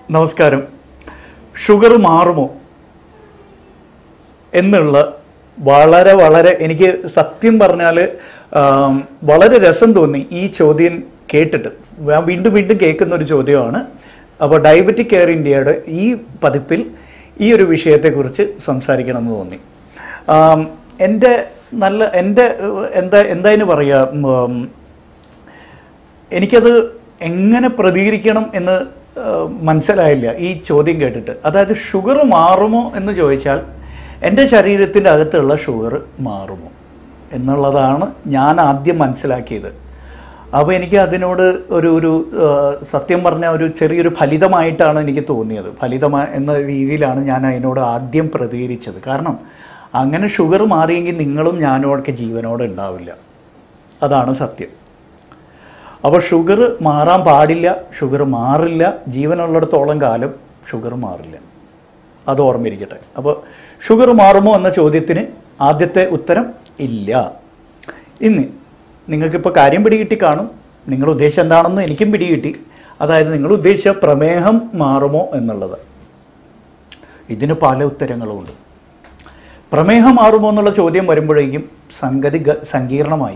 നമസ്കാരം ഷുഗർ മാറുമോ എന്നുള്ള വളരെ വളരെ എനിക്ക് സത്യം പറഞ്ഞാൽ വളരെ രസം തോന്നി ഈ ചോദ്യം കേട്ടിട്ട് ഞാൻ വീണ്ടും വീണ്ടും കേൾക്കുന്ന ഒരു ചോദ്യമാണ് അപ്പോൾ ഡയബറ്റിക് കെയർ ഇന്ത്യയുടെ ഈ പതിപ്പിൽ ഈ ഒരു വിഷയത്തെക്കുറിച്ച് സംസാരിക്കണമെന്ന് തോന്നി ആം, എൻ്റെ നല്ല എൻ്റെ ഏഹ്, എന്താ എന്തായാലും പറയുക ഉം, എനിക്കത് എങ്ങനെ പ്രതികരിക്കണം എന്ന് ആ, മനസ്സിലായില്ല ഈ ചോദ്യം കേട്ടിട്ട് അതായത് ഷുഗർ മാറുമോ എന്ന് ചോദിച്ചാൽ എൻ്റെ ശരീരത്തിൻ്റെ അകത്തുള്ള ഷുഗർ മാറുമോ എന്നുള്ളതാണ് ഞാൻ ആദ്യം മനസ്സിലാക്കിയത് അപ്പോൾ എനിക്ക് അതിനോട് ഒരു ഒരു ആ, സത്യം പറഞ്ഞ ഒരു ചെറിയൊരു ഫലിതമായിട്ടാണ് എനിക്ക് തോന്നിയത് ഫലിതമാ എന്ന രീതിയിലാണ് ഞാൻ അതിനോട് ആദ്യം പ്രതികരിച്ചത് കാരണം അങ്ങനെ ഷുഗർ മാറിയെങ്കിൽ നിങ്ങളും ഞാനും ഒക്കെ ജീവനോടെ ഉണ്ടാവില്ല അതാണ് സത്യം അപ്പോൾ ഷുഗർ മാറാൻ പാടില്ല ഷുഗർ മാറില്ല ജീവനുള്ളിടത്തോളം കാലം ഷുഗർ മാറില്ല അത് ഓർമ്മയിരിക്കട്ടെ അപ്പോൾ ഷുഗർ മാറുമോ എന്ന ചോദ്യത്തിന് ആദ്യത്തെ ഉത്തരം ഇല്ല ഇന്ന് നിങ്ങൾക്കിപ്പോൾ കാര്യം പിടികിട്ടി കാണും നിങ്ങൾ ഉദ്ദേശം എന്താണെന്ന് എനിക്കും പിടികിട്ടി അതായത് നിങ്ങൾ ഉദ്ദേശിച്ച പ്രമേഹം മാറുമോ എന്നുള്ളത് ഇതിന് പല ഉത്തരങ്ങളുമുണ്ട് പ്രമേഹം മാറുമോ എന്നുള്ള ചോദ്യം വരുമ്പോഴേക്കും സംഗതി ഗ- സങ്കീർണമായി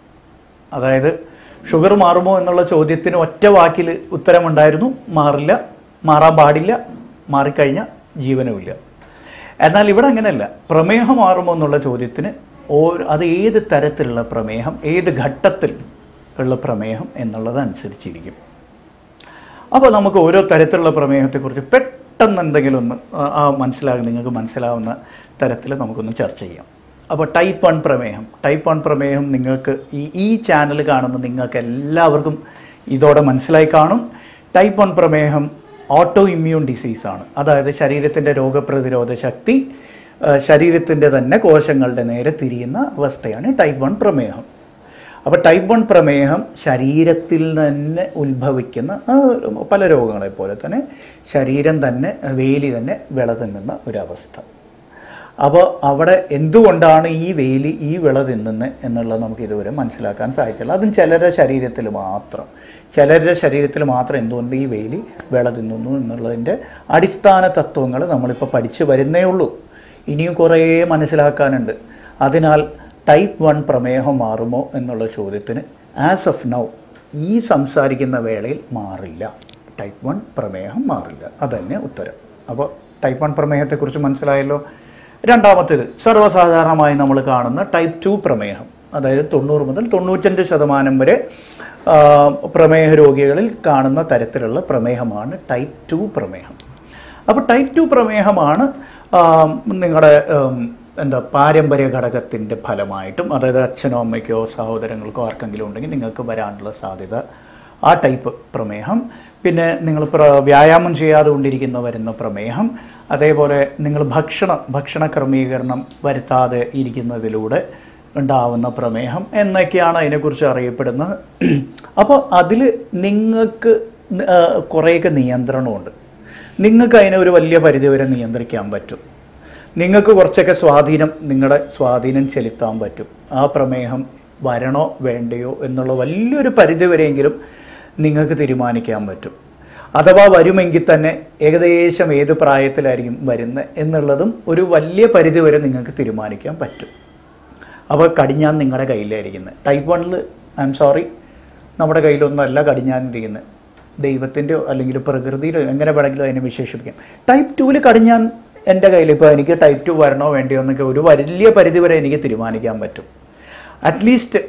അതായത് ഷുഗർ മാറുമോ എന്നുള്ള ചോദ്യത്തിന് ഒറ്റ വാക്കിൽ ഉത്തരമുണ്ടായിരുന്നു മാറില്ല മാറാൻ പാടില്ല മാറിക്കഴിഞ്ഞാൽ ജീവനുമില്ല എന്നാൽ ഇവിടെ അങ്ങനെയല്ല പ്രമേഹം മാറുമോ എന്നുള്ള ചോദ്യത്തിന് ഓരോ അത് ഏത് തരത്തിലുള്ള പ്രമേഹം ഏത് ഘട്ടത്തിൽ ഉള്ള പ്രമേഹം എന്നുള്ളത് അനുസരിച്ചിരിക്കും അപ്പോൾ നമുക്ക് ഓരോ തരത്തിലുള്ള പ്രമേഹത്തെക്കുറിച്ച് പെട്ടെന്ന് എന്തെങ്കിലും ഒന്ന് ആ- ആ മനസ്സിലാകുന്ന നിങ്ങൾക്ക് മനസ്സിലാവുന്ന തരത്തിൽ നമുക്കൊന്ന് ചർച്ച ചെയ്യാം അപ്പോൾ ടൈപ്പ് വൺ പ്രമേഹം ടൈപ്പ് വൺ പ്രമേഹം നിങ്ങൾക്ക് ഈ ഈ ചാനൽ കാണുന്ന നിങ്ങൾക്ക് എല്ലാവർക്കും ഇതോടെ മനസ്സിലായി കാണും ടൈപ്പ് വൺ പ്രമേഹം ഓട്ടോ ഇമ്മ്യൂൺ ഡിസീസാണ് അതായത് ശരീരത്തിൻ്റെ രോഗപ്രതിരോധ ശക്തി ശരീരത്തിൻ്റെ തന്നെ കോശങ്ങളുടെ നേരെ തിരിയുന്ന അവസ്ഥയാണ് ടൈപ്പ് വൺ പ്രമേഹം അപ്പോൾ ടൈപ്പ് വൺ പ്രമേഹം ശരീരത്തിൽ തന്നെ ഉത്ഭവിക്കുന്ന ആ, പല രോഗങ്ങളെ പോലെ തന്നെ ശരീരം തന്നെ വേലി തന്നെ വിളതിന്നുന്ന ഒരവസ്ഥ അപ്പോൾ അവിടെ എന്തുകൊണ്ടാണ് ഈ വേലി ഈ വിള തിന്നുന്നത് എന്നുള്ളത് നമുക്ക് ഇതുവരെ മനസ്സിലാക്കാൻ സാധിച്ചില്ല അതും ചിലരുടെ ശരീരത്തിൽ മാത്രം ചിലരുടെ ശരീരത്തിൽ മാത്രം എന്തുകൊണ്ട് ഈ വേലി വിള തിന്നുന്നു എന്നുള്ളതിൻ്റെ അടിസ്ഥാന തത്വങ്ങൾ നമ്മളിപ്പോൾ പഠിച്ചു വരുന്നേ ഉള്ളൂ ഇനിയും കുറേ മനസ്സിലാക്കാനുണ്ട് അതിനാൽ ടൈപ്പ് വൺ പ്രമേഹം മാറുമോ എന്നുള്ള ചോദ്യത്തിന് ആസ് ഓഫ് നൗ ഈ സംസാരിക്കുന്ന വേളയിൽ മാറില്ല ടൈപ്പ് വൺ പ്രമേഹം മാറില്ല അതന്നെ ഉത്തരം അപ്പോൾ ടൈപ്പ് വൺ പ്രമേഹത്തെക്കുറിച്ച് മനസ്സിലായല്ലോ രണ്ടാമത്തേത് സർവ്വസാധാരണമായി നമ്മൾ കാണുന്ന ടൈപ്പ് ടു പ്രമേഹം അതായത് തൊണ്ണൂറ് മുതൽ തൊണ്ണൂറ്റഞ്ച് ശതമാനം വരെ ആ, പ്രമേഹ രോഗികളിൽ കാണുന്ന തരത്തിലുള്ള പ്രമേഹമാണ് ടൈപ്പ് ടു പ്രമേഹം അപ്പോൾ ടൈപ്പ് ടു പ്രമേഹമാണ് നിങ്ങളുടെ എന്താ പാരമ്പര്യ ഘടകത്തിൻ്റെ ഫലമായിട്ടും അതായത് അച്ഛനോ അമ്മയ്ക്കോ സഹോദരങ്ങൾക്കോ ആർക്കെങ്കിലും ഉണ്ടെങ്കിൽ നിങ്ങൾക്ക് വരാനുള്ള സാധ്യത ആ ടൈപ്പ് പ്രമേഹം പിന്നെ നിങ്ങൾ പ്ര വ്യായാമം ചെയ്യാതെ കൊണ്ടിരിക്കുന്ന വരുന്ന പ്രമേഹം അതേപോലെ നിങ്ങൾ ഭക്ഷണ ഭക്ഷണ ക്രമീകരണം വരുത്താതെ ഇരിക്കുന്നതിലൂടെ ഉണ്ടാവുന്ന പ്രമേഹം എന്നൊക്കെയാണ് അതിനെക്കുറിച്ച് അറിയപ്പെടുന്നത് അപ്പോൾ അതിൽ നിങ്ങൾക്ക് ന- ആ, കുറേയൊക്കെ നിയന്ത്രണമുണ്ട് നിങ്ങൾക്ക് അതിനെ ഒരു വലിയ പരിധിവരെ നിയന്ത്രിക്കാൻ പറ്റും നിങ്ങൾക്ക് കുറച്ചൊക്കെ സ്വാധീനം നിങ്ങളുടെ സ്വാധീനം ചെലുത്താൻ പറ്റും ആ പ്രമേഹം വരണോ വേണ്ടയോ എന്നുള്ള വലിയൊരു പരിധിവരെയെങ്കിലും നിങ്ങൾക്ക് തീരുമാനിക്കാൻ പറ്റും അഥവാ വരുമെങ്കിൽ തന്നെ ഏകദേശം ഏത് പ്രായത്തിലായിരിക്കും വരുന്നത് എന്നുള്ളതും ഒരു വലിയ പരിധിവരെ നിങ്ങൾക്ക് തീരുമാനിക്കാൻ പറ്റും അപ്പോൾ കടിഞ്ഞാൻ നിങ്ങളുടെ കയ്യിലായിരിക്കുന്നത് ടൈപ്പ് വണ്ണിൽ ഐ എം സോറി നമ്മുടെ കയ്യിലൊന്നുമല്ല കടിഞ്ഞാനിരിക്കുന്നത് ദൈവത്തിൻ്റെയോ അല്ലെങ്കിൽ പ്രകൃതിയിലോ എങ്ങനെ വേണമെങ്കിലും അതിനെ വിശേഷിപ്പിക്കാം ടൈപ്പ് ടുവിൽ കടിഞ്ഞാൻ എൻ്റെ കയ്യിൽ ഇപ്പോൾ എനിക്ക് ടൈപ്പ് ടു വരണോ വേണ്ടിയോ എന്നൊക്കെ ഒരു വലിയ പരിധി വരെ എനിക്ക് തീരുമാനിക്കാൻ പറ്റും അറ്റ്ലീസ്റ്റ്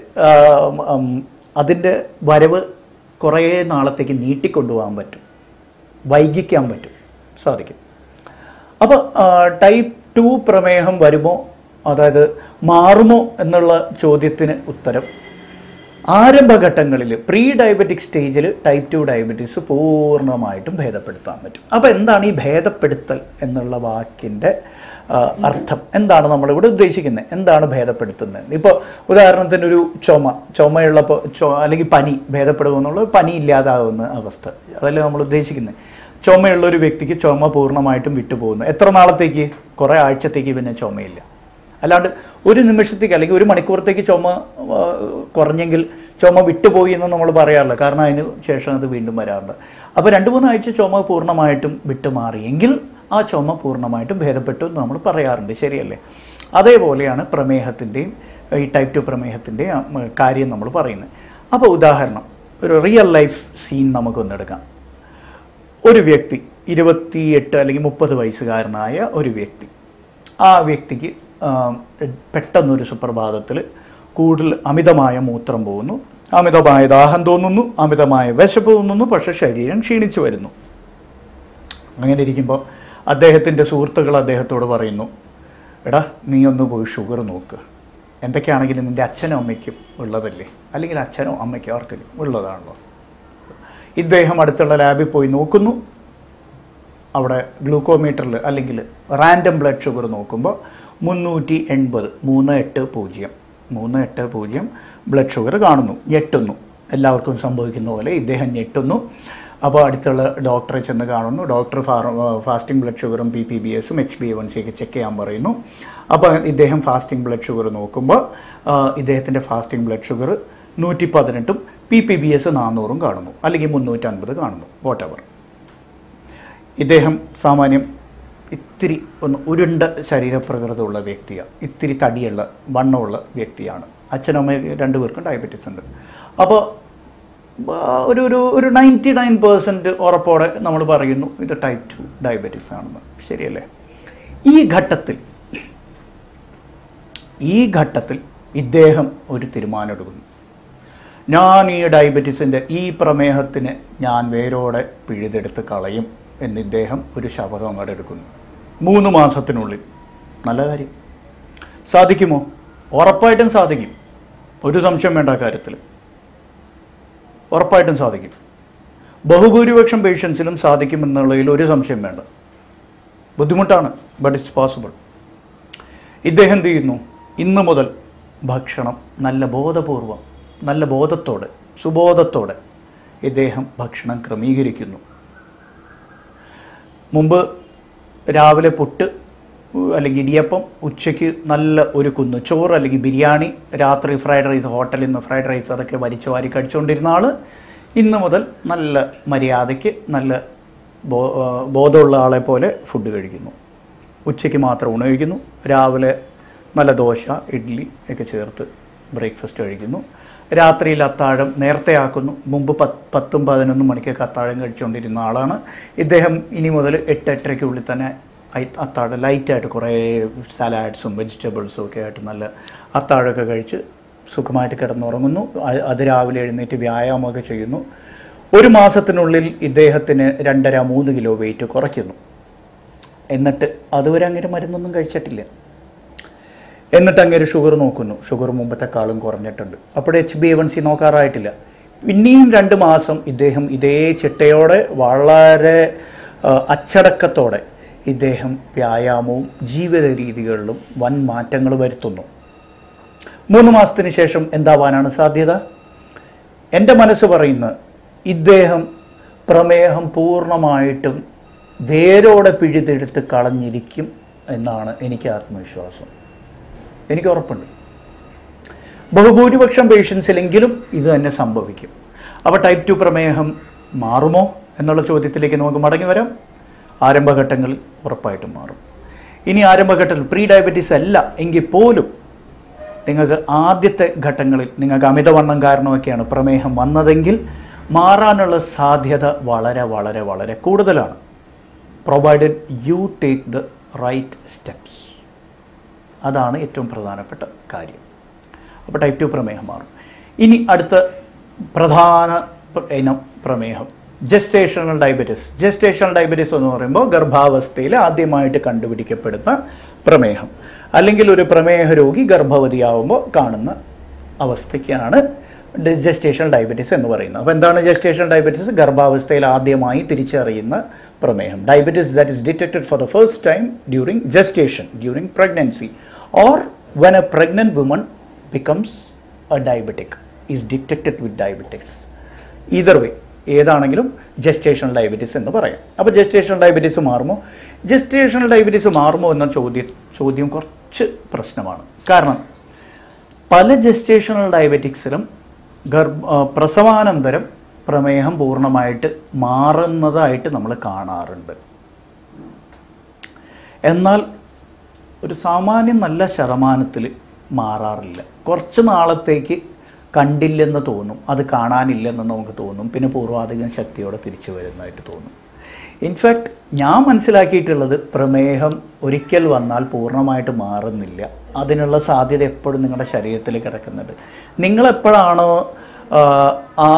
അതിൻ്റെ വരവ് കുറേ നാളത്തേക്ക് നീട്ടിക്കൊണ്ടുപോകാൻ പറ്റും വൈകിക്കാൻ പറ്റും സാധിക്കും അപ്പോൾ ടൈപ്പ് ടു പ്രമേഹം വരുമോ അതായത് മാറുമോ എന്നുള്ള ചോദ്യത്തിന് ഉത്തരം ആരംഭഘട്ടങ്ങളിൽ പ്രീ ഡയബറ്റിക് സ്റ്റേജിൽ ടൈപ്പ് ടു ഡയബറ്റീസ് പൂർണ്ണമായിട്ടും ഭേദപ്പെടുത്താൻ പറ്റും അപ്പോൾ എന്താണ് ഈ ഭേദപ്പെടുത്തൽ എന്നുള്ള വാക്കിൻ്റെ ആ, അർത്ഥം എന്താണ് നമ്മളിവിടെ ഉദ്ദേശിക്കുന്നത് എന്താണ് ഭേദപ്പെടുത്തുന്നത് ഇപ്പോൾ ഉദാഹരണത്തിന് ഒരു ചുമ ചുമയുള്ളപ്പോൾ ചോ അല്ലെങ്കിൽ പനി ഭേദപ്പെടുമെന്നുള്ളത് പനി ഇല്ലാതാകുന്ന അവസ്ഥ അതല്ലേ നമ്മൾ ഉദ്ദേശിക്കുന്നത് ചുമയുള്ള ഒരു വ്യക്തിക്ക് ചുമ പൂർണ്ണമായിട്ടും വിട്ടുപോകുന്നു എത്ര നാളത്തേക്ക് കുറേ ആഴ്ചത്തേക്ക് പിന്നെ ചുമയില്ല അല്ലാണ്ട് ഒരു നിമിഷത്തേക്ക് അല്ലെങ്കിൽ ഒരു മണിക്കൂറത്തേക്ക് ചുമ ആ, കുറഞ്ഞെങ്കിൽ ചുമ വിട്ടുപോയി എന്ന് നമ്മൾ പറയാറില്ല കാരണം അതിന് ശേഷം അത് വീണ്ടും വരാറുണ്ട് അപ്പോൾ രണ്ട് മൂന്നാഴ്ച ചുമ പൂർണ്ണമായിട്ടും വിട്ടുമാറിയെങ്കിൽ ആ ചുമ പൂർണ്ണമായിട്ടും ഭേദപ്പെട്ടു എന്ന് നമ്മൾ പറയാറുണ്ട് ശരിയല്ലേ അതേപോലെയാണ് പ്രമേഹത്തിൻ്റെയും ഈ ടൈപ്പ് ടു പ്രമേഹത്തിൻ്റെ കാര്യം നമ്മൾ പറയുന്നത് അപ്പോൾ ഉദാഹരണം ഒരു റിയൽ ലൈഫ് സീൻ നമുക്കൊന്ന് എടുക്കാം ഒരു വ്യക്തി ഇരുപത്തിയെട്ട് അല്ലെങ്കിൽ മുപ്പത് വയസ്സുകാരനായ ഒരു വ്യക്തി ആ വ്യക്തിക്ക് ആ, പെട്ടെന്നൊരു സുപ്രഭാതത്തിൽ കൂടുതൽ അമിതമായ മൂത്രം പോകുന്നു അമിതമായ ദാഹം തോന്നുന്നു അമിതമായ വിശപ്പ് തോന്നുന്നു പക്ഷേ ശരീരം ക്ഷീണിച്ചു വരുന്നു അങ്ങനെ ഇരിക്കുമ്പോൾ അദ്ദേഹത്തിൻ്റെ സുഹൃത്തുക്കൾ അദ്ദേഹത്തോട് പറയുന്നു എടാ നീ ഒന്ന് പോയി ഷുഗർ നോക്ക് എന്തൊക്കെയാണെങ്കിലും നിൻ്റെ അച്ഛനും അമ്മയ്ക്കും ഉള്ളതല്ലേ അല്ലെങ്കിൽ അച്ഛനോ അമ്മയ്ക്കോ ആർക്കെങ്കിലും ഉള്ളതാണല്ലോ ഇദ്ദേഹം അടുത്തുള്ള ലാബിൽ പോയി നോക്കുന്നു അവിടെ ഗ്ലൂക്കോമീറ്ററിൽ അല്ലെങ്കിൽ റാൻഡം ബ്ലഡ് ഷുഗർ നോക്കുമ്പോൾ മുന്നൂറ്റി എൺപത് മൂന്ന് എട്ട് പൂജ്യം മൂന്ന് എട്ട് പൂജ്യം ബ്ലഡ് ഷുഗർ കാണുന്നു ഞെട്ടുന്നു എല്ലാവർക്കും സംഭവിക്കുന്ന പോലെ ഇദ്ദേഹം ഞെട്ടുന്നു അപ്പോൾ അടുത്തുള്ള ഡോക്ടറെ ചെന്ന് കാണുന്നു ഡോക്ടർ ഫാർ ഫാസ്റ്റിംഗ് ബ്ലഡ് ഷുഗറും പി പി ബി എസും എച്ച് ബി എ വൺ സിയൊക്കെ ചെക്ക് ചെയ്യാൻ പറയുന്നു അപ്പോൾ ഇദ്ദേഹം ഫാസ്റ്റിംഗ് ബ്ലഡ് ഷുഗർ നോക്കുമ്പോൾ ആ, ഇദ്ദേഹത്തിൻ്റെ ഫാസ്റ്റിംഗ് ബ്ലഡ് ഷുഗർ നൂറ്റി പതിനെട്ടും പി പി ബി എസ് നാനൂറും കാണുന്നു അല്ലെങ്കിൽ മുന്നൂറ്റൻപത് കാണുന്നു വാട്ട് എവർ ഇദ്ദേഹം സാമാന്യം ഇത്തിരി ഒന്ന് ഉരുണ്ട ശരീരപ്രകൃതമുള്ള വ്യക്തിയാണ് ഇത്തിരി തടിയുള്ള വണ്ണമുള്ള വ്യക്തിയാണ് അച്ഛനും അമ്മയും രണ്ടുപേർക്കും ഡയബറ്റീസ് ഉണ്ട് അപ്പോൾ ഒരു ഒരു ഒരു നയൻറ്റി നയൻ പെർസെൻറ്റ് ഉറപ്പോടെ നമ്മൾ പറയുന്നു ഇത് ടൈപ്പ് ടു ഡയബറ്റീസ് ആണെന്ന് ശരിയല്ലേ ഈ ഘട്ടത്തിൽ ഈ ഘട്ടത്തിൽ ഇദ്ദേഹം ഒരു തീരുമാനമെടുക്കുന്നു ഞാൻ ഈ ഡയബറ്റീസിൻ്റെ ഈ പ്രമേഹത്തിന് ഞാൻ വേരോടെ പിഴുതെടുത്ത് കളയും എന്ന് ഇദ്ദേഹം ഒരു ശപഥം അങ്ങോട്ട് എടുക്കുന്നു മൂന്ന് മാസത്തിനുള്ളിൽ നല്ല കാര്യം സാധിക്കുമോ ഉറപ്പായിട്ടും സാധിക്കും ഒരു സംശയം വേണ്ട ആ കാര്യത്തിൽ ഉറപ്പായിട്ടും സാധിക്കും ബഹുഭൂരിപക്ഷം പേഷ്യൻസിലും സാധിക്കുമെന്നുള്ളതിൽ ഒരു സംശയം വേണ്ട ബുദ്ധിമുട്ടാണ് ബട്ട് ഇറ്റ്സ് പോസിബിൾ ഇദ്ദേഹം എന്ത് ചെയ്യുന്നു ഇന്നു മുതൽ ഭക്ഷണം നല്ല ബോധപൂർവം നല്ല ബോധത്തോടെ സുബോധത്തോടെ ഇദ്ദേഹം ഭക്ഷണം ക്രമീകരിക്കുന്നു മുമ്പ് രാവിലെ പുട്ട് അല്ലെങ്കിൽ ഇടിയപ്പം ഉച്ചയ്ക്ക് നല്ല ഒരു കുന്നു ചോറ് അല്ലെങ്കിൽ ബിരിയാണി രാത്രി ഫ്രൈഡ് റൈസ് ഹോട്ടലിൽ നിന്ന് ഫ്രൈഡ് റൈസ് അതൊക്കെ വലിച്ചു വാരി കഴിച്ചുകൊണ്ടിരുന്ന ആൾ ഇന്ന് മുതൽ നല്ല മര്യാദയ്ക്ക് നല്ല ബോ ആ, ബോധമുള്ള ആളെ പോലെ ഫുഡ് കഴിക്കുന്നു ഉച്ചയ്ക്ക് മാത്രം ഊണ് കഴിക്കുന്നു രാവിലെ നല്ല ദോശ ഇഡ്ഡലി ഒക്കെ ചേർത്ത് ബ്രേക്ക്ഫാസ്റ്റ് കഴിക്കുന്നു രാത്രിയിൽ അത്താഴം നേരത്തെ ആക്കുന്നു മുമ്പ് പത്ത് പത്തും പതിനൊന്നും മണിക്കൊക്കെ അത്താഴം കഴിച്ചുകൊണ്ടിരുന്ന ആളാണ് ഇദ്ദേഹം ഇനി മുതൽ എട്ട് എട്ടരയ്ക്കുള്ളിൽ തന്നെ ഐ- അത്താഴം ലൈറ്റായിട്ട് കുറേ സലാഡ്സും വെജിറ്റബിൾസും ഒക്കെ ആയിട്ട് നല്ല അത്താഴമൊക്കെ കഴിച്ച് സുഖമായിട്ട് കിടന്നുറങ്ങുന്നു അ- അത് രാവിലെ എഴുന്നേറ്റ് വ്യായാമമൊക്കെ ചെയ്യുന്നു ഒരു മാസത്തിനുള്ളിൽ ഇദ്ദേഹത്തിന് രണ്ടര മൂന്ന് കിലോ വെയിറ്റ് കുറയ്ക്കുന്നു എന്നിട്ട് അതുവരെ അങ്ങനെ മരുന്നൊന്നും കഴിച്ചിട്ടില്ല എന്നിട്ട് അങ്ങനെ ഷുഗർ നോക്കുന്നു ഷുഗർ മുമ്പത്തെക്കാളും കുറഞ്ഞിട്ടുണ്ട് അപ്പോൾ H B A one C നോക്കാറായിട്ടില്ല പിന്നെയും രണ്ട് മാസം ഇദ്ദേഹം ഇതേ ചിട്ടയോടെ വളരെ ആ, അച്ചടക്കത്തോടെ ഇദ്ദേഹം വ്യായാമവും ജീവിത രീതികളിലും വൻ മാറ്റങ്ങൾ വരുത്തുന്നു മൂന്ന് മാസത്തിന് ശേഷം എന്താവാനാണ് സാധ്യത എൻ്റെ മനസ്സ് പറയുന്നത് ഇദ്ദേഹം പ്രമേഹം പൂർണ്ണമായിട്ടും വേരോടെ പിഴുതെടുത്ത് കളഞ്ഞിരിക്കും എന്നാണ് എനിക്ക് ആത്മവിശ്വാസം എനിക്ക് ഉറപ്പുണ്ട് ബഹുഭൂരിപക്ഷം പേഷ്യൻസിലെങ്കിലും ഇത് തന്നെ സംഭവിക്കും അപ്പോൾ ടൈപ്പ് ടു പ്രമേഹം മാറുമോ എന്നുള്ള ചോദ്യത്തിലേക്ക് നമുക്ക് മടങ്ങി വരാം ആരംഭഘട്ടങ്ങളിൽ ഉറപ്പായിട്ടും മാറും ഇനി ആരംഭഘട്ടത്തിൽ പ്രീ ഡയബറ്റീസ് അല്ല എങ്കിൽ പോലും നിങ്ങൾക്ക് ആദ്യത്തെ ഘട്ടങ്ങളിൽ നിങ്ങൾക്ക് അമിതവണ്ണം കാരണമൊക്കെയാണ് പ്രമേഹം വന്നതെങ്കിൽ മാറാനുള്ള സാധ്യത വളരെ വളരെ വളരെ കൂടുതലാണ് provided you take the right steps അതാണ് ഏറ്റവും പ്രധാനപ്പെട്ട കാര്യം അപ്പോൾ ടൈപ്പ് ടു പ്രമേഹം മാറും ഇനി അടുത്ത പ്രധാന പ- ഇനം പ്രമേഹം ജസ്റ്റേഷണൽ ഡയബറ്റീസ് ജസ്റ്റേഷണൽ ഡയബറ്റീസ് എന്ന് പറയുമ്പോൾ ഗർഭാവസ്ഥയിൽ ആദ്യമായിട്ട് കണ്ടുപിടിക്കപ്പെടുന്ന പ്രമേഹം അല്ലെങ്കിൽ ഒരു പ്രമേഹ രോഗി ഗർഭവതിയാവുമ്പോൾ കാണുന്ന അവസ്ഥയ്ക്കാണ് ജസ്റ്റേഷണൽ ഡയബറ്റീസ് എന്ന് പറയുന്നത് അപ്പോൾ എന്താണ് ജസ്റ്റേഷണൽ ഡയബറ്റീസ് ഗർഭാവസ്ഥയിൽ ആദ്യമായി തിരിച്ചറിയുന്ന പ്രമേഹം diabetes that is detected for the first time during gestation during pregnancy or when a pregnant woman becomes a diabetic is detected with diabetics either way ഏതാണെങ്കിലും ജസ്റ്റേഷണൽ ഡയബറ്റീസ് എന്ന് പറയാം അപ്പോൾ ജസ്റ്റേഷണൽ ഡയബറ്റീസ് മാറുമോ gestational diabetes മാറുമോ എന്ന ചോദ്യം ചോദ്യം കുറച്ച് പ്രശ്നമാണ് കാരണം പല ജസ്റ്റേഷണൽ ഡയബറ്റിക്സിലും ഗർഭ ആ, പ്രസവാനന്തരം പ്രമേഹം പൂർണ്ണമായിട്ട് മാറുന്നതായിട്ട് നമ്മൾ കാണാറുണ്ട് എന്നാൽ ഒരു സാമാന്യം നല്ല ശതമാനത്തിൽ മാറാറില്ല കുറച്ച് നാളത്തേക്ക് കണ്ടില്ലെന്ന് തോന്നും അത് കാണാനില്ലെന്ന് നമുക്ക് തോന്നും പിന്നെ പൂർവാധികം ശക്തിയോടെ തിരിച്ചു വരുന്നതായിട്ട് തോന്നും ഇൻഫാക്ട് ഞാൻ മനസ്സിലാക്കിയിട്ടുള്ളത് പ്രമേഹം ഒരിക്കൽ വന്നാൽ പൂർണ്ണമായിട്ട് മാറുന്നില്ല അതിനുള്ള സാധ്യത എപ്പോഴും നിങ്ങളുടെ ശരീരത്തിൽ കിടക്കുന്നുണ്ട് നിങ്ങളെപ്പോഴാണോ ആ, ആ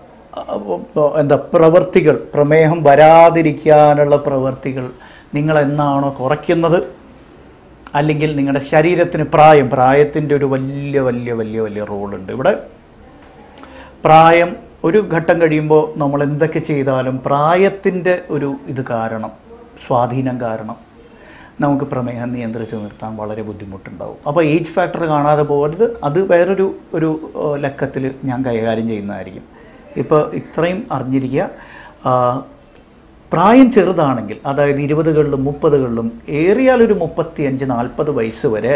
എന്താ പ്രവൃത്തികൾ പ്രമേഹം വരാതിരിക്കാനുള്ള പ്രവൃത്തികൾ നിങ്ങൾ എന്നാണോ കുറയ്ക്കുന്നത് അല്ലെങ്കിൽ നിങ്ങളുടെ ശരീരത്തിന് പ്രായം പ്രായത്തിൻ്റെ ഒരു വലിയ വലിയ വലിയ വലിയ റോളുണ്ട് ഇവിടെ പ്രായം ഒരു ഘട്ടം കഴിയുമ്പോൾ നമ്മൾ എന്തൊക്കെ ചെയ്താലും പ്രായത്തിൻ്റെ ഒരു ഇത് കാരണം സ്വാധീനം കാരണം നമുക്ക് പ്രമേഹം നിയന്ത്രിച്ച് നിർത്താൻ വളരെ ബുദ്ധിമുട്ടുണ്ടാവും അപ്പോൾ ഏജ് ഫാക്ടർ കാണാതെ പോകരുത് അത് വേറൊരു ഒരു ലക്കത്തിൽ ഞാൻ കൈകാര്യം ചെയ്യുന്നതായിരിക്കും ഇപ്പോൾ ഇത്രയും അറിഞ്ഞിരിക്കുക ആ, പ്രായം ചെറുതാണെങ്കിൽ അതായത് ഇരുപതുകളിലും മുപ്പതുകളിലും ഏറിയാൽ ഒരു മുപ്പത്തിയഞ്ച് നാൽപ്പത് വയസ്സ് വരെ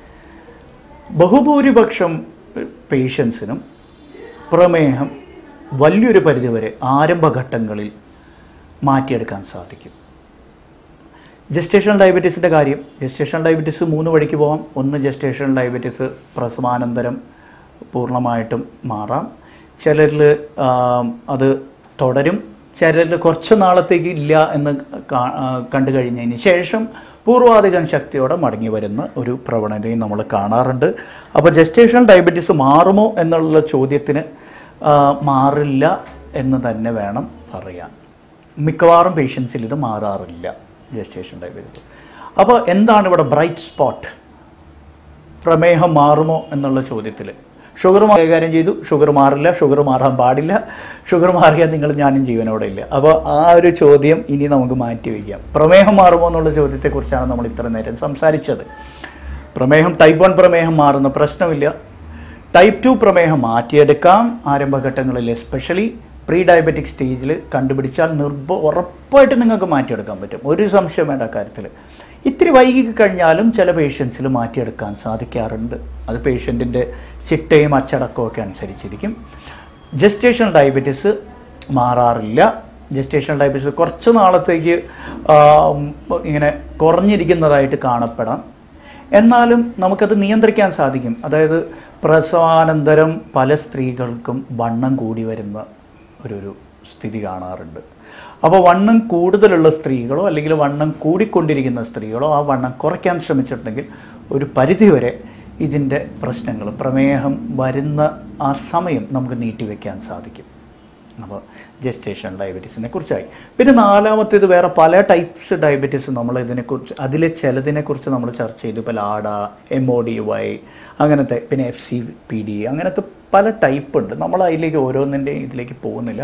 ബഹുഭൂരിപക്ഷം പേഷ്യൻസിനും പ്രമേഹം വലിയൊരു പരിധിവരെ ആരംഭഘട്ടങ്ങളിൽ മാറ്റിയെടുക്കാൻ സാധിക്കും ജസ്റ്റേഷണൽ ഡയബറ്റീസിൻ്റെ കാര്യം ജസ്റ്റേഷണൽ ഡയബറ്റീസ് മൂന്ന് വഴിക്ക് പോകാം ഒന്ന് ജസ്റ്റേഷണൽ ഡയബറ്റീസ് പ്രസവാനന്തരം പൂർണ്ണമായിട്ടും മാറാം ചിലരിൽ അത് തുടരും ചിലരിൽ കുറച്ച് നാളത്തേക്ക് ഇല്ല എന്ന് കാ- ആ, കണ്ടു കഴിഞ്ഞതിന് ശേഷം പൂർവാധികം ശക്തിയോടെ മടങ്ങി വരുന്ന ഒരു പ്രവണതയും നമ്മൾ കാണാറുണ്ട് അപ്പോൾ ജസ്റ്റേഷണൽ ഡയബറ്റീസ് മാറുമോ എന്നുള്ള ചോദ്യത്തിന് ആ, മാറില്ല എന്ന് തന്നെ വേണം പറയാൻ മിക്കവാറും പേഷ്യൻസിൽ ഇത് മാറാറില്ല ജസ്റ്റേഷൻ ഡയബറ്റീസ് അപ്പോൾ എന്താണ് ഇവിടെ ബ്രൈറ്റ് സ്പോട്ട് പ്രമേഹം മാറുമോ എന്നുള്ള ചോദ്യത്തിൽ ഷുഗർ കൈകാര്യം ചെയ്തു ഷുഗർ മാറില്ല ഷുഗർ മാറാൻ പാടില്ല ഷുഗർ മാറിയാൽ നിങ്ങൾ ഞാനും ജീവനോടെ ഇല്ല അപ്പോൾ ആ ഒരു ചോദ്യം ഇനി നമുക്ക് മാറ്റി വയ്ക്കാം പ്രമേഹം മാറുമോ എന്നുള്ള ചോദ്യത്തെക്കുറിച്ചാണ് നമ്മൾ ഇത്ര നേരം സംസാരിച്ചത് പ്രമേഹം ടൈപ്പ് വൺ പ്രമേഹം മാറുന്ന പ്രശ്നമില്ല ടൈപ്പ് ടു പ്രമേഹം മാറ്റിയെടുക്കാം ആരംഭഘട്ടങ്ങളിൽ എസ്പെഷ്യലി പ്രീ ഡയബറ്റിക് സ്റ്റേജിൽ കണ്ടുപിടിച്ചാൽ നിർബ ഉറപ്പായിട്ട് നിങ്ങൾക്ക് മാറ്റിയെടുക്കാൻ പറ്റും ഒരു സംശയം വേണ്ട കാര്യത്തിൽ ഇത്തിരി വൈകി കഴിഞ്ഞാലും ചില പേഷ്യൻസിൽ മാറ്റിയെടുക്കാൻ സാധിക്കാറുണ്ട് അത് പേഷ്യൻറ്റിൻ്റെ ചിട്ടയും അച്ചടക്കവും ഒക്കെ അനുസരിച്ചിരിക്കും ജസ്റ്റേഷണൽ ഡയബറ്റീസ് മാറാറില്ല ജസ്റ്റേഷണൽ ഡയബറ്റീസ് കുറച്ച് നാളത്തേക്ക് ആ, ഇങ്ങനെ കുറഞ്ഞിരിക്കുന്നതായിട്ട് കാണപ്പെടാം എന്നാലും നമുക്കത് നിയന്ത്രിക്കാൻ സാധിക്കും അതായത് പ്രസവാനന്തരം പല സ്ത്രീകൾക്കും വണ്ണം കൂടി വരുന്ന ഒരു ഒരു സ്ഥിതി കാണാറുണ്ട് അപ്പോൾ വണ്ണം കൂടുതലുള്ള സ്ത്രീകളോ അല്ലെങ്കിൽ വണ്ണം കൂടിക്കൊണ്ടിരിക്കുന്ന സ്ത്രീകളോ ആ വണ്ണം കുറയ്ക്കാൻ ശ്രമിച്ചിട്ടുണ്ടെങ്കിൽ ഒരു പരിധിവരെ ഇതിൻ്റെ പ്രശ്നങ്ങൾ പ്രമേഹം വരുന്ന ആ സമയം നമുക്ക് നീട്ടിവെക്കാൻ സാധിക്കും അപ്പോൾ ജസ്റ്റേഷൻ ഡയബറ്റീസിനെ കുറിച്ചായി പിന്നെ നാലാമത്തേത് വേറെ പല ടൈപ്സ് ഡയബറ്റീസ് നമ്മൾ ഇതിനെക്കുറിച്ച് അതിലെ ചിലതിനെക്കുറിച്ച് നമ്മൾ ചർച്ച ചെയ്തു ഇപ്പോൾ LADA M O D Y അങ്ങനത്തെ പിന്നെ എഫ് സി പി ഡി അങ്ങനത്തെ പല ടൈപ്പ് ഉണ്ട് നമ്മൾ അതിലേക്ക് ഓരോന്നിൻ്റെയും ഇതിലേക്ക് പോകുന്നില്ല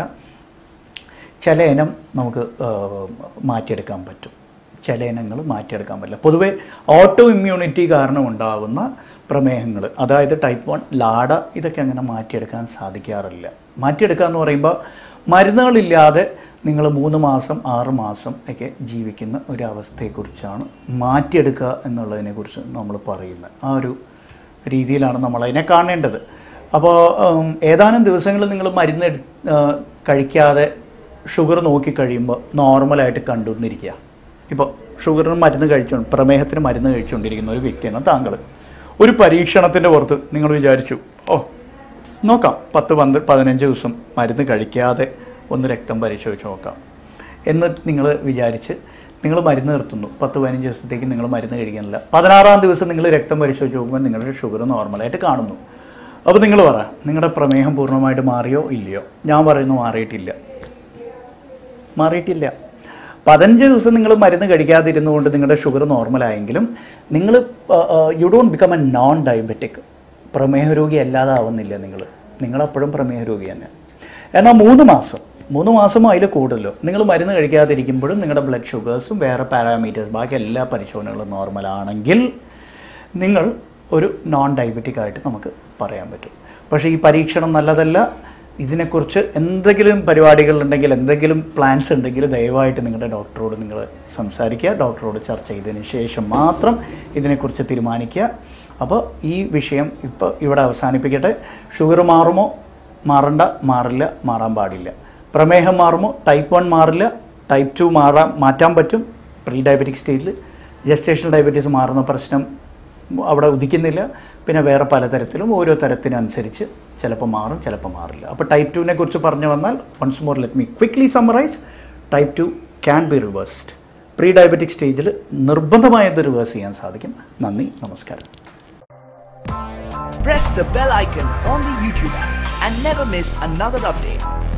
ചില ഇനം നമുക്ക് ആ, മാറ്റിയെടുക്കാൻ പറ്റും ചില ഇനങ്ങൾ മാറ്റിയെടുക്കാൻ പറ്റില്ല പൊതുവേ ഓട്ടോ ഇമ്മ്യൂണിറ്റി കാരണം ഉണ്ടാകുന്ന പ്രമേഹങ്ങൾ അതായത് ടൈപ്പ് വൺ ലാഡ ഇതൊക്കെ അങ്ങനെ മാറ്റിയെടുക്കാൻ സാധിക്കാറില്ല മാറ്റിയെടുക്കുക എന്ന് പറയുമ്പോൾ മരുന്നുകളില്ലാതെ നിങ്ങൾ മൂന്ന് മാസം ആറ് മാസം ഒക്കെ ജീവിക്കുന്ന ഒരു അവസ്ഥയെക്കുറിച്ചാണ് മാറ്റിയെടുക്കുക എന്നുള്ളതിനെക്കുറിച്ച് നമ്മൾ പറയുന്നത് ആ ഒരു രീതിയിലാണ് നമ്മൾ അതിനെ കാണേണ്ടത് അപ്പോൾ ഉം, ഏതാനും ദിവസങ്ങൾ നിങ്ങൾ മരുന്ന് എടു- ആ, കഴിക്കാതെ ഷുഗർ നോക്കിക്കഴിയുമ്പോൾ നോർമലായിട്ട് കണ്ടുവന്നിരിക്കുക ഇപ്പോൾ ഷുഗറിന് മരുന്ന് കഴിച്ചുകൊണ്ട് പ്രമേഹത്തിന് മരുന്ന് കഴിച്ചുകൊണ്ടിരിക്കുന്ന ഒരു വ്യക്തിയാണ് താങ്കൾ ഒരു പരീക്ഷണത്തിൻ്റെ പുറത്ത് നിങ്ങൾ വിചാരിച്ചു ഓ നോക്കാം പത്ത് പന്ത് പതിനഞ്ച് ദിവസം മരുന്ന് കഴിക്കാതെ ഒന്ന് രക്തം പരിശോധിച്ച് നോക്കാം എന്ന് നിങ്ങൾ വിചാരിച്ച് നിങ്ങൾ മരുന്ന് നിർത്തുന്നു പത്ത് പതിനഞ്ച് ദിവസത്തേക്ക് നിങ്ങൾ മരുന്ന് കഴിക്കുന്നില്ല പതിനാറാം ദിവസം നിങ്ങൾ രക്തം പരിശോധിച്ച് നോക്കുമ്പോൾ നിങ്ങളുടെ ഷുഗർ നോർമലായിട്ട് കാണുന്നു അപ്പോൾ നിങ്ങൾ പറ നിങ്ങളുടെ പ്രമേഹം പൂർണ്ണമായിട്ട് മാറിയോ ഇല്ലയോ ഞാൻ പറയുന്നു മാറിയിട്ടില്ല മാറിയിട്ടില്ല പതിനഞ്ച് ദിവസം നിങ്ങൾ മരുന്ന് കഴിക്കാതിരുന്നുകൊണ്ട് നിങ്ങളുടെ ഷുഗർ നോർമലായെങ്കിലും നിങ്ങൾ you don't become a non diabetic പ്രമേഹ രോഗി അല്ലാതാവുന്നില്ല നിങ്ങൾ നിങ്ങളപ്പോഴും പ്രമേഹ രോഗി തന്നെ എന്നാൽ മൂന്ന് മാസം മൂന്ന് മാസമോ അതിൽ കൂടുതലോ നിങ്ങൾ മരുന്ന് കഴിക്കാതിരിക്കുമ്പോഴും നിങ്ങളുടെ ബ്ലഡ് ഷുഗേഴ്സും വേറെ പാരാമീറ്റേഴ്സ് ബാക്കി എല്ലാ പരിശോധനകളും നോർമലാണെങ്കിൽ നിങ്ങൾ ഒരു നോൺ ഡയബറ്റിക് ആയിട്ട് നമുക്ക് പറയാൻ പറ്റും പക്ഷേ ഈ പരീക്ഷണം നല്ലതല്ല ഇതിനെക്കുറിച്ച് എന്തെങ്കിലും പരിപാടികളുണ്ടെങ്കിൽ എന്തെങ്കിലും പ്ലാൻസ് ഉണ്ടെങ്കിൽ ദയവായിട്ട് നിങ്ങളുടെ ഡോക്ടറോട് നിങ്ങൾ സംസാരിക്കുക ഡോക്ടറോട് ചർച്ച ചെയ്തതിന് ശേഷം മാത്രം ഇതിനെക്കുറിച്ച് തീരുമാനിക്കുക അപ്പോൾ ഈ വിഷയം ഇപ്പോൾ ഇവിടെ അവസാനിപ്പിക്കട്ടെ ഷുഗർ മാറുമോ മാറണ്ട മാറില്ല മാറാൻ പാടില്ല പ്രമേഹം മാറുമോ ടൈപ്പ് വൺ മാറില്ല ടൈപ്പ് ടു മാറാൻ മാറ്റാൻ പറ്റും പ്രീ ഡയബറ്റിക് സ്റ്റേജിൽ ജസ്റ്റേഷണൽ ഡയബറ്റീസ് മാറുന്ന പ്രശ്നം അവിടെ ഉദിക്കുന്നില്ല പിന്നെ വേറെ പലതരത്തിലും ഓരോ തരത്തിനനുസരിച്ച് ചിലപ്പോൾ മാറും ചിലപ്പോൾ മാറില്ല അപ്പോൾ ടൈപ്പ് ടുവിനെ കുറിച്ച് പറഞ്ഞു വന്നാൽ once more let me quickly summarise type two can be reversed pre diabetic സ്റ്റേജിൽ നിർബന്ധമായി ഇത് റിവേഴ്സ് ചെയ്യാൻ സാധിക്കും നന്ദി നമസ്കാരം Press the bell icon on the YouTube app and never miss another update.